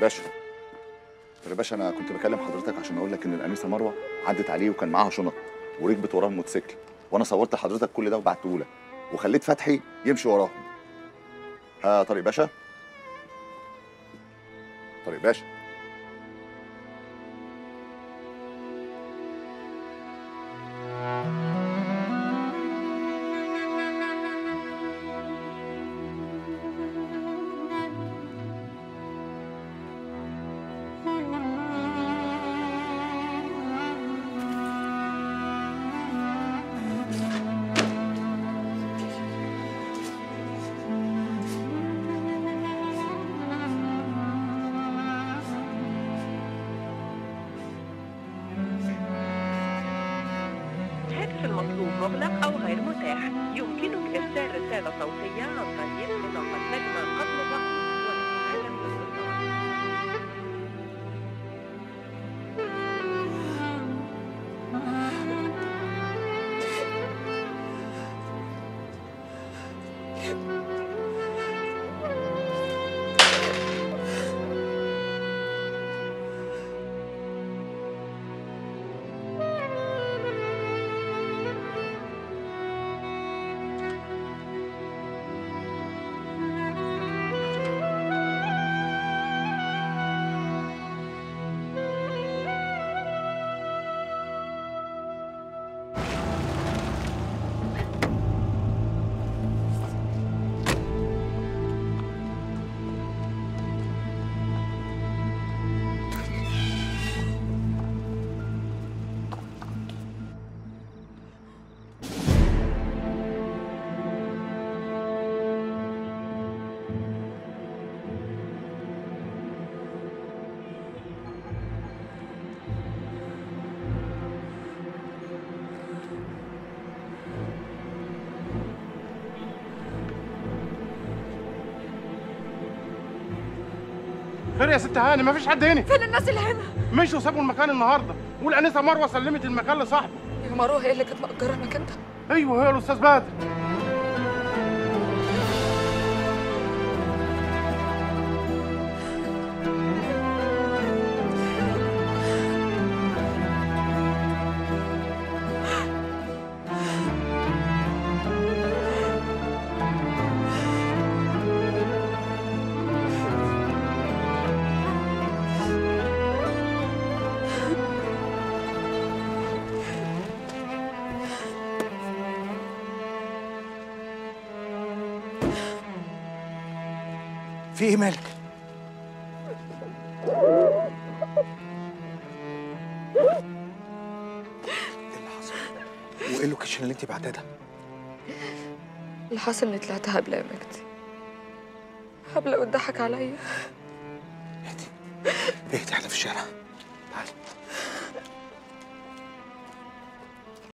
باشا طارق باشا انا كنت بكلم حضرتك عشان اقول لك ان الانسه مروه عدت عليه وكان معاها شنط وركبت وراه الموتوسيكل وانا صورت لحضرتك كل ده وبعته لك وخليت فتحي يمشي وراهم ها طارق باشا طارق باشا الهاتف المطلوب مغلق أو غير متاح يمكنك إرسال رسالة صوتية عن طريق إضافة كلمة قبل الرقم والعالم بالاتصال خير يا ست هاني مفيش حد هنا فين الناس اللي هنا؟ مشوا سابوا المكان النهارده والانسه مروه سلمت المكان لصاحبه يا مروه هي اللي كانت مأجرة المكان ده ايوه هي الاستاذ بدر في ايه مالك؟ ايه اللي حصل؟ وايه اللوكيشن اللي انت بعتها ده؟ اللي حصل اني طلعت هبلة يا مجدي هبلة واتضحك عليا اهدي اهدي احنا في الشارع تعالي